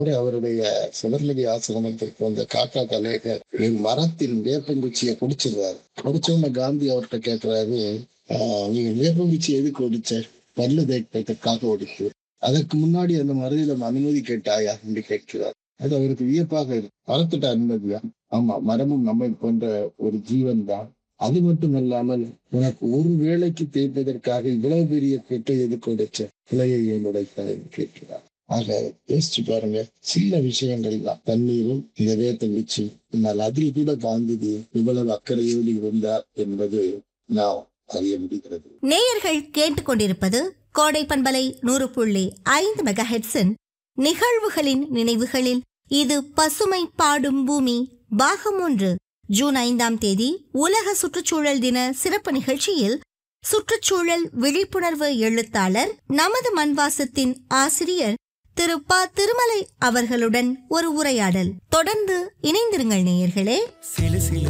அவருடைய சிவர்லடி ஆசிரமத்திற்கு வந்த காக்கா கலைஞர் ஒரு மரத்தின் வேப்பங்குச்சியை குடிச்சிருவாரு குடிச்சவன காந்தி அவர்கிட்ட கேட்கிறாரு "ஆஹ், நீங்க வேப்பங்குச்சி எதுக்கு ஒடிச்ச பல்லு தேய்ப்பதற்காக ஒடிச்சு அதற்கு முன்னாடி அந்த மருதில அனுமதி கேட்டாயா என்று கேட்கிறார் அது அவருக்கு வியப்பாக இருக்கு மரத்திட்ட அனுமதியா ஆமா மரமும் நம்மை போன்ற ஒரு ஜீவன் தான் அது மட்டுமல்லாமல் உனக்கு ஒரு வேளைக்கு தேய்ப்பதற்காக இவ்வளவு பெரிய பெட்டை எதுக்கு உடைச்ச கிளையை ஏன் உடைத்தாய் என்று கேட்கிறார் ஆக யோசிச்சு பாருங்க சின்ன விஷயங்கள் தான் தண்ணீரும் இந்த வேத்த வீச்சு ஆனால் அதில் கூட காந்திஜி இவ்வளவு அக்கறையோடு இருந்தார் என்பது நாம் அறிய முடிகிறது நேயர்கள் கேட்டுக்கொண்டிருப்பது கோடை பண்பலை நூறு புள்ளி ஐந்து மெகா ஹெட்ஸின் நிகழ்வுகளின் நினைவுகளில் இது பசுமை பாடும் பூமி பாகம் ஒன்று ஜூன் ஐந்தாம் தேதி உலக சுற்றுச்சூழல் தின சிறப்பு நிகழ்ச்சியில் சுற்றுச்சூழல் விழிப்புணர்வு எழுத்தாளர் நமது மண்வாசத்தின் ஆசிரியர் திரு ப திருமலை அவர்களுடன் ஒரு உரையாடல் தொடர்ந்து இணைந்திருங்கள் நேயர்களே சிலு சிலு